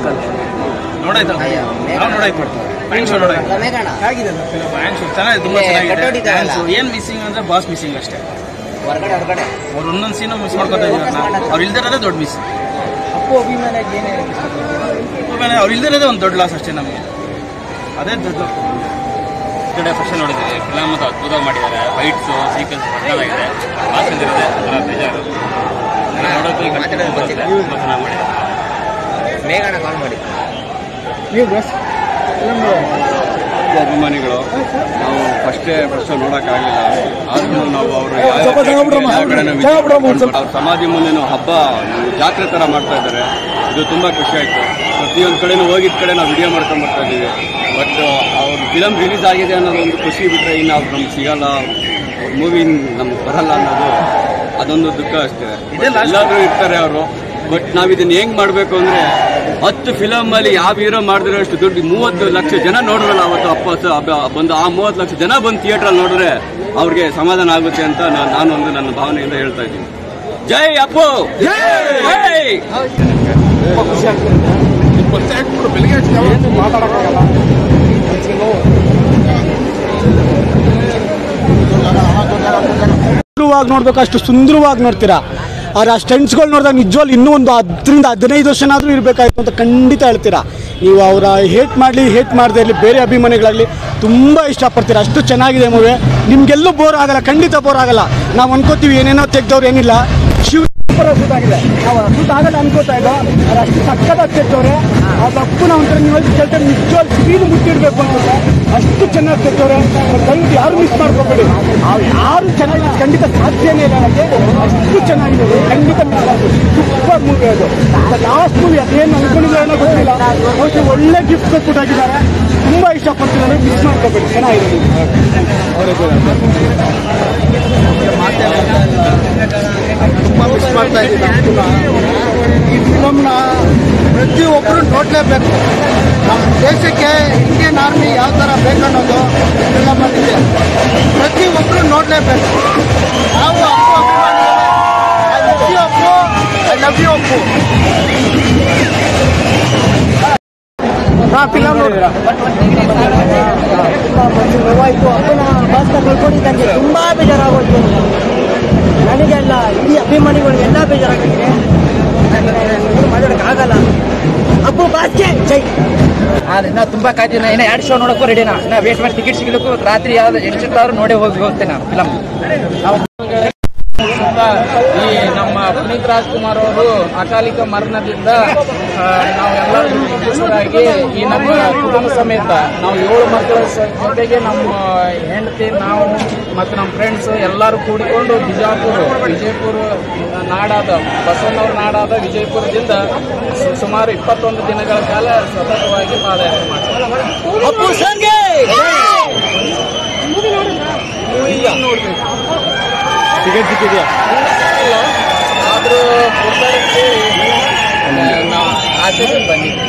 Uncle ನೋಡಾಯ್ತು ನಾವು ನೋಡಾಯ್ತು ಫ್ಯಾನ್ ಶೋ ನೋಡಾಯ್ತು ಮೇಘಣ್ಣ ಫ್ಯಾನ್ ಶೋ ಚೆನ್ನಾಗಿದೆ ತುಂಬ ಇಲ್ಲೇ ಚೆನ್ನಾಗಿದೆ ಕಟ್ಟೋಡಿ ಫ್ಯಾನ್ ಇದೆಯಲ್ಲ. ಶೋ ಏನು ಮಿಸ್ಸಿಂಗ್ ಅಂದ್ರೆ ಬಾಸ್ ಮಿಸ್ಸಿಂಗ್ ಅಷ್ಟೇ ಹೊರಗಡೆ ಹೊರಗಡೆ ಅವ್ರು ಒಂದೊಂದು ಸೀನು ಮಿಸ್ ಮಾಡ್ಕೊತಾ ಇದ್ದಾರೆ ಅವ್ರು ಇಲ್ದಿರೋದೇ ದೊಡ್ಡ ಮಿಸ್ ಅಪ್ಪು ಅಭಿಮಾನಿಗೆ ಏನೇ ಆಮೇಲೆ ಅವ್ರು ಇಲ್ದಿರೋದೇ ಒಂದು ದೊಡ್ಡ ಲಾಸ್ ಅಷ್ಟೇ ನಮಗೆ ಅದೇ ದೊಡ್ಡ ಈ ಕಡೆ ಫಸ್ಟ್ ನೋಡಿದ್ವಿ ಫಿಲಮ್ ಮತ್ತು ಅದ್ಭುತವಾಗಿ ಮಾಡಿದ್ದಾರೆ ಫೈಟ್ಸು ಸೀಕ್ವೆನ್ಸ್ ಸಕ್ಕತ್ತಾಗಿದೆ ಆಸಕ್ತಿ ಇರುತ್ತೆ ಒಂಥರ ಬೇಜಾರು ನೋಡೋದು ಈಗ ಮಾತಾಡೋದು ಗೊತ್ತಿಲ್ಲ. ತುಂಬ ಚೆನ್ನಾಗಿ ಮಾಡಿದ್ದಾರೆ ಮೇಘಣ್ಣ ಕಾಲ್ ಮಾಡಿ ನೀವು ಬಸ್ ಅಭಿಮಾನಿಗಳು ನಾವು ಫಸ್ಟೇ ಫಸ್ಟ್ ನೋಡೋಕ್ಕಾಗಲಿಲ್ಲ ಆದ್ರೂ ನಾವು ಅವರು ಅವ್ರ ಸಮಾಧಿ ಮುಂದೆ ಹಬ್ಬ ಜಾತ್ರೆ ಥರ ಮಾಡ್ತಾ ಇದ್ದಾರೆ ಇದು ತುಂಬ ಖುಷಿ ಆಯಿತು ಪ್ರತಿಯೊಂದು ಕಡೆನೂ ಹೋಗಿದ್ದ ಕಡೆ ನಾವು ವಿಡಿಯೋ ಮಾಡ್ಕೊಂಡು ಬರ್ತಾ ಇದ್ದೀವಿ ಬಟ್ ಅವ್ರ ಫಿಲಮ್ ರಿಲೀಸ್ ಆಗಿದೆ ಅನ್ನೋದು ಒಂದು ಖುಷಿ ಬಿಟ್ಟರೆ ಇನ್ನು ಅವ್ರು ನಮ್ಗೆ ಸಿಗಲ್ಲ ಮೂವಿ ನಮ್ಗೆ ಬರಲ್ಲ ಅನ್ನೋದು ಅದೊಂದು ದುಃಖ ಅಷ್ಟೇ ಎಲ್ಲಾದ್ರೂ ಇರ್ತಾರೆ ಅವರು ಬಟ್ ನಾವು ಇದನ್ನ ಹೆಂಗ್ ಮಾಡಬೇಕು ಅಂದ್ರೆ ಹತ್ತು ಫಿಲಮ್ ಅಲ್ಲಿ ಯಾವ ಹೀರೋ ಮಾಡಿದ್ರೆ ಅಷ್ಟು ದುಡ್ಡು ಮೂವತ್ತು ಲಕ್ಷ ಜನ ನೋಡ್ರಲ್ಲ ಅವತ್ತು ಅಪ್ಪ ಸ- ಅಬ್ಬ- ಬಂದು ಆ ಮೂವತ್ತು ಲಕ್ಷ ಜನ ಬಂದು ಥಿಯೇಟರ್ ಅಲ್ಲಿ ನೋಡಿದ್ರೆ ಅವ್ರಿಗೆ ಸಮಾಧಾನ ಆಗುತ್ತೆ ಅಂತ ನಾ- ನಾನು ಒಂದು ನನ್ನ ಭಾವನೆಯಿಂದ ಹೇಳ್ತಾ ಇದ್ದೀನಿ ಜೈ ಅಪ್ಪು ಜೈ ಸುಂದರವಾಗಿ ನೋಡ್ಬೇಕು ಅಷ್ಟು ಸುಂದರವಾಗಿ ನೋಡ್ತೀರಾ ಆದ್ರೆ ಆ ಸ್ಟೆಂಟ್ಸ್ಗಳು ನೋಡಿದಾಗ ನಿಜವಾಗ್ಲೂ ಇನ್ನೂ ಒಂದು ಹತ್ತರಿಂದ ಹದಿನೈದು ವರ್ಷನಾದರೂ ಇರಬೇಕಾಯ್ತು ಅಂತ ಖಂಡಿತ ಹೇಳ್ತೀರಾ ನೀವು ಅವರ ಹೇಟ್ ಮಾಡಲಿ ಹೇಟ್ ಮಾಡದೇ ಇರಲಿ ಬೇರೆ ಅಭಿಮಾನಿಗಳಾಗಲಿ ತುಂಬ ಇಷ್ಟಪಡ್ತೀರಾ ಅಷ್ಟು ಚೆನ್ನಾಗಿದೆ ಮೂವಿ ನಿಮಗೆಲ್ಲೂ ಬೋರ್ ಆಗಲ್ಲ ಖಂಡಿತ ಬೋರ್ ಆಗಲ್ಲ ನಾವು ಅನ್ಕೋತೀವಿ ಏನೇನೋ ತೆಗ್ದವ್ರು ಏನಿಲ್ಲ ಶಿವ ಸೂಪರ್ ಶೂಟ್ ಆಗಿದೆ ನಾವು ಶೂಟ್ ಆಗಲ್ಲ ಅನ್ಕೋತಾ ಇದ್ದೋ ಅದು ಅಷ್ಟು ಸಕ್ಕದಾಗಿ ತೆಗ್ದವ್ರೆ ಆ ತಪ್ಪು ನಾವು ಒಂಥರ ನೀವು ಕೇಳ್ತಾರೆ ನಿಜವಾಗ್ ಸ್ಪೀಡ್ ಮುಟ್ಟಿಡ್ಬೇಕು ಅನ್ಸುತ್ತೆ ಅಷ್ಟು ಚೆನ್ನಾಗಿ ತೆಗ್ದವ್ರೆ ದಯವಿಟ್ಟು ಯಾರು ಮಿಸ್ ಮಾಡ್ಕೋಬೇಡಿ ಆ ಯಾರು ಚೆನ್ನಾಗಿ ಖಂಡಿತ ಸಾಧ್ಯನೇ ಇಲ್ಲ ನನಗೆ ಅಷ್ಟು ಚೆನ್ನಾಗಿದೆ ಅದು. ಖಂಡಿತ ಸೂಪರ್ ಮೂವಿ ಅದು ಲಾಸ್ಟ್ ಮೂವಿ ಅದೇನು ಅನ್ಕೊಂಡಿದ್ರೆ ಏನೋ ಗೊತ್ತಿಲ್ಲ ಬಹುಶಃ ಒಳ್ಳೆ ಗಿಫ್ಟ್ ಕೊಟ್ಬಿಟ್ಟಾಗಿದ್ದಾರೆ ತುಂಬ ಇಷ್ಟಪಡ್ತಿದ್ದಾರೆ ಮಿಸ್ ಮಾಡ್ಕೋಬೇಡಿ ಚೆನ್ನಾಗಿದೆ ತುಂಬ ಮಿಸ್ ಮಾಡ್ತಾ ಇದ್ದೀನಿ ಈ ಫಿಲಮ್ನ ಪ್ರತಿಯೊಬ್ಬರು ನೋಡಲೇಬೇಕು ನಮ್ಮ ದೇಶಕ್ಕೆ ಇಂಡಿಯನ್ ಆರ್ಮಿ ಯಾವ ಥರ ಬೇಕನ್ನೋದು ಫಿಲಮಲ್ಲಿದೆ ಪ್ರತಿಯೊಬ್ಬರು ನೋಡಲೇಬೇಕು ನಾವು ಅಪ್ಪು ಅಭಿಮಾನಿಗಳೇ I love you Appu I love you Appu film ನೋವಾಯ್ತು ಅಪ್ಪನ ಭಾಸ್ಕರ ಕಳ್ಕೊಂಡಿದ್ದಂಗೆ ತುಂಬಾ ಬೇಜಾರಾಗೋಯ್ತು ನನಗೆಲ್ಲ ಇಡೀ ಅಭಿಮಾನಿಗಳಿಗೆಲ್ಲ ಬೇಜಾರಾಗಿದೆ ಮಾತಾಡೋಕ್ಕಾಗಲ್ಲ ಅಪ್ಪು ಬಾಸ್ಕೆ ಜೈ ಇನ್ನ ತುಂಬಾ ಕಾಯ್ತೀನಿ ಇನ್ನ ಎರಡು ಶೋ ನೋಡಕ್ಕೂ ರೆಡಿನಾ ನಾ ವೇಟ್ ಮಾಡಿ ಟಿಕೆಟ್ ಸಿಗ್ಲಿಕ್ಕೂ ರಾತ್ರಿ ಯಾವ್ದು ಎಷ್ಟಿರ್ತಾದ್ರು ನೋಡೇ ಹೋಗಿ ಹೋಗ್ತೇನೆ ನಾನು ಫಿಲಮ್ ಈ ನಮ್ಮ ಪುನೀತ್ ರಾಜ್ಕುಮಾರ್ ಅವರು ಅಕಾಲಿಕ ಮರಣದಿಂದ ಆ, ನಾವೆಲ್ಲರೂ ದುಃಖಿತರಾಗಿ ಈ ನಮ್ಮ ಕುಟುಂಬ ಸಮೇತ ನಾವು ಏಳು ಮಕ್ಕಳ ಸ- ಜೊತೆಗೆ ನಮ್ಮ ಹೆಂಡತಿ ನಾವು ಮತ್ತು ನಮ್ಮ ಫ್ರೆಂಡ್ಸ್ ಎಲ್ಲರೂ ಕೂಡಿಕೊಂಡು ಬಿಜಾಪುರ ವಿಜಯಪುರ ನಾಡಾದ ಬಸವನವ್ರ ನಾಡಾದ ವಿಜಯಪುರದಿಂದ ಸು- ಸುಮಾರು ಇಪ್ಪತ್ತೊಂದು ದಿನಗಳ ಕಾಲ ಸತತವಾಗಿ ಪಾದಯಾತ್ರೆ ಮಾಡ್ತಾರೆ ಅಪ್ಪು ಸರ್ಗೆ ನೋಡ್ಬೇಕು ಟಿಕೆಟ್ ಸಿಕ್ಕಿದೆಯಾ ಆದರೂ ಪ್ರೋತ್ಸಾಹಕ್ಕೆ ನಾವು ಆಸೆಗೆ ಬಂದಿದ್ದೀವಿ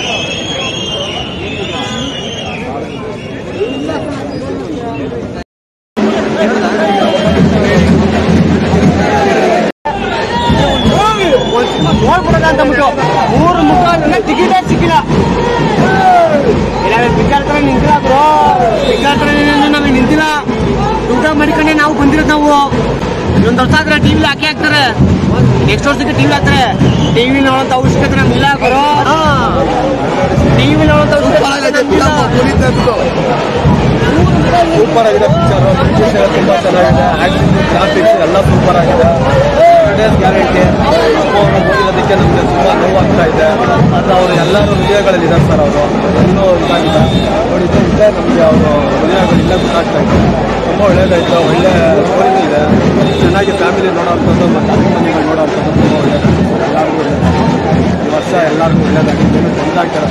ನೋಡ್ಬಿಡೋಣ ಅಂತ ಅಂದ್ಬಿಟ್ಟು ಮೂರು ಮುಖ ಟಿಕೆಟೇ ಸಿಕ್ಕಿಲ್ಲ ಇಲ್ಲ ಪಿಕ್ಚರ್ ತರ ನಿಂತಿಲ್ಲ ಬ್ರೋ ಪಿಕ್ಚರ್ ತರ ನಮಗೆ ನಿಂತಿಲ್ಲ ಊಟ ಮಾಡಿಕೊಂಡೆ ನಾವು ಬಂದಿರೋದು ನಾವು ಇನ್ನೊಂದು ವರ್ಷ ಆದ್ರೆ ಟಿವಿ ಹಾಕಿ ಹಾಕ್ತಾರೆ ನೆಕ್ಸ್ಟ್ ವರ್ಷಕ್ಕೆ ಟಿವಿ ಹಾಕ್ತಾರೆ ಟಿವಿ ನೋಡೋಂತ ಅವಶ್ಯಕತೆ ನಮ್ಗಿಲ್ಲ ಬರೋ ಟಿವಿ ನೋಡೋಂತ ಅವಶ್ಯಕತೆ ನಮ್ಗಿಲ್ಲ. ಸೂಪರ್ ಆಗಿದೆ ಪಿಕ್ಚರು ಪಿಕ್ಚರ್ ತುಂಬ ಚೆನ್ನಾಗಿದೆ ಆ್ಯಕ್ಟಿಂಗ್ ಗ್ರಾಫಿಕ್ಸ್ ಎಲ್ಲ ಸೂಪರ್ ಆಗಿದೆ ಡೇಸ್ ಗ್ಯಾರಂಟಿ ಹೋಗಿರೋದಕ್ಕೆ ನಮಗೆ ತುಂಬ ನೋವಾಗ್ತಾ ಇದೆ ಆದರೆ ಅವರು ಎಲ್ಲರೂ ಹೃದಯಗಳಲ್ಲಿ ಇದ್ದಾರೆ ಸರ್ ಅವರು ಇನ್ನೂ ಇದಾಗಿದೆ ನೋಡಿದ್ದು ಇಲ್ಲೇ ನಮಗೆ ಅವರು ಹೃದಯಗಳು ಇಲ್ಲೇ ಗೊತ್ತಾಗ್ತಾ ಇದೆ ತುಂಬ ಒಳ್ಳೇದಾಯಿತು ಒಳ್ಳೆ ಸ್ಟೋರಿನೂ ಇದೆ ಚೆನ್ನಾಗಿ ಫ್ಯಾಮಿಲಿ ನೋಡೋವಂಥದ್ದು ಮತ್ತು ಅಭಿಮಾನಿಗಳು ನೋಡೋವಂಥದ್ದು ತುಂಬ ಒಳ್ಳೇದಾಗಿದೆ ಎಲ್ಲರಿಗೂ ಒಳ್ಳೇದಾಗಿದೆ ಈ ವರ್ಷ ಎಲ್ಲರಿಗೂ ಒಳ್ಳೇದಾಗಿದೆ ಚಂದಾಗಿ